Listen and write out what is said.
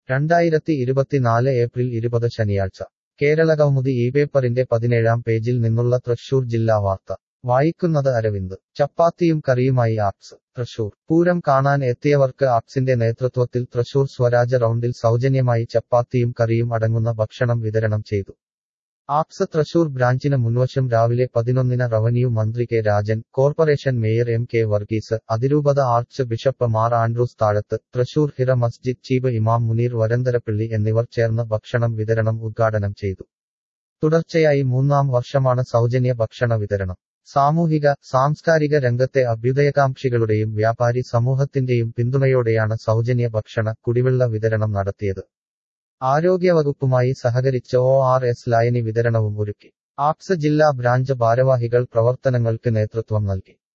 രണ്ടായിരത്തി ഇരുപത്തിനാല് ഏപ്രിൽ ഇരുപത് ശനിയാഴ്ച കേരളകൗമുദി ഈ പേപ്പറിന്റെ പതിനേഴാം പേജിൽ നിന്നുള്ള തൃശൂർ ജില്ലാ വാർത്ത വായിക്കുന്നത് അരവിന്ദ് ചപ്പാത്തിയും കറിയുമായി ആപ്സ് തൃശൂർ പൂരം കാണാൻ എത്തിയവർക്ക് ആപ്സിന്റെ നേതൃത്വത്തിൽ തൃശൂർ സ്വരാജ റൗണ്ടിൽ സൗജന്യമായി ചപ്പാത്തിയും കറിയും അടങ്ങുന്ന ഭക്ഷണം വിതരണം ചെയ്തു ആപ്സ് തൃശൂർ ബ്രാഞ്ചിന് മുൻവശം രാവിലെ പതിനൊന്നിന് റവന്യൂ മന്ത്രി K Rajan corporation mayor M K Varghese അതിരൂപത ആർച്ച് ബിഷപ്പ് മാർ ആൻഡ്രൂസ് താഴത്ത് തൃശൂർ ഹിറ മസ്ജിദ് ചീഫ് ഇമാം മുനീർ വരന്തരപ്പിള്ളി എന്നിവർ ചേർന്ന് ഭക്ഷണം വിതരണം ഉദ്ഘാടനം ചെയ്തു തുടർച്ചയായി മൂന്നാം വർഷമാണ് സൗജന്യ ഭക്ഷണ വിതരണം സാമൂഹിക സാംസ്കാരിക രംഗത്തെ അഭ്യുദയകാംക്ഷികളുടെയും വ്യാപാരി സമൂഹത്തിന്റെയും പിന്തുണയോടെയാണ് സൗജന്യ ഭക്ഷണ കുടിവെള്ള വിതരണം നടത്തിയത് ആരോഗ്യവകുപ്പുമായി സഹകരിച്ച് ഒ ആർ എസ് ലായനി വിതരണവും ഒരുക്കി ആപ്സ് ജില്ലാ ബ്രാഞ്ച് ഭാരവാഹികൾ പ്രവർത്തനങ്ങൾക്ക് നേതൃത്വം നൽകി